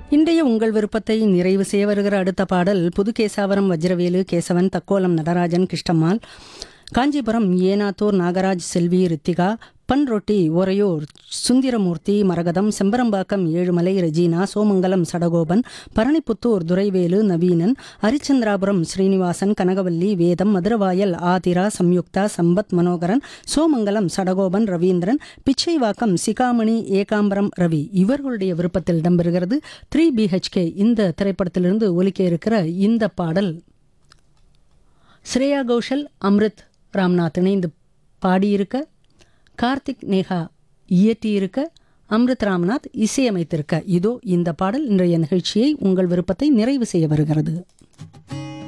இன்றைய உங்கள் விருப்பத்தை நிறைவு செய்ய வருகிற அடுத்த பாடல் புதுகேசாவரம் வஜ்ரவேலு கேசவன் தக்கோலம் நடராஜன் கிருஷ்ணம்மாள் காஞ்சிபுரம் ஏனாத்தூர் நாகராஜ் செல்வி ரித்திகா பன்ரொட்டி ஒரையூர் சுந்திரமூர்த்தி மரகதம் செம்பரம்பாக்கம் ஏழுமலை ரெஜினா சோமங்கலம் சடகோபன் பரணிப்புத்தூர் துரைவேலு நவீனன் ஹரிச்சந்திராபுரம் ஸ்ரீனிவாசன் கனகவல்லி வேதம் மதுரவாயல் ஆதிரா சம்யுக்தா சம்பத் மனோகரன் சோமங்கலம் சடகோபன் ரவீந்திரன் பிச்சைவாக்கம் சிகாமணி ஏகாம்பரம் ரவி இவர்களுடைய விருப்பத்தில் இடம்பெறுகிறது த்ரீ பிஹெச்கே இந்த திரைப்படத்திலிருந்து ஒலிக்க இருக்கிற இந்த பாடல் ஸ்ரேயா கோஷல் அம்ரித் ராம்நாத் இணைந்து பாடியிருக்க கார்த்திக் நேஹா இயற்றியிருக்க அம்ரித் ராம்நாத் இசையமைத்திருக்க இதோ இந்த பாடல் இன்றைய நிகழ்ச்சியை உங்கள் விருப்பத்தை நிறைவு செய்ய வருகிறது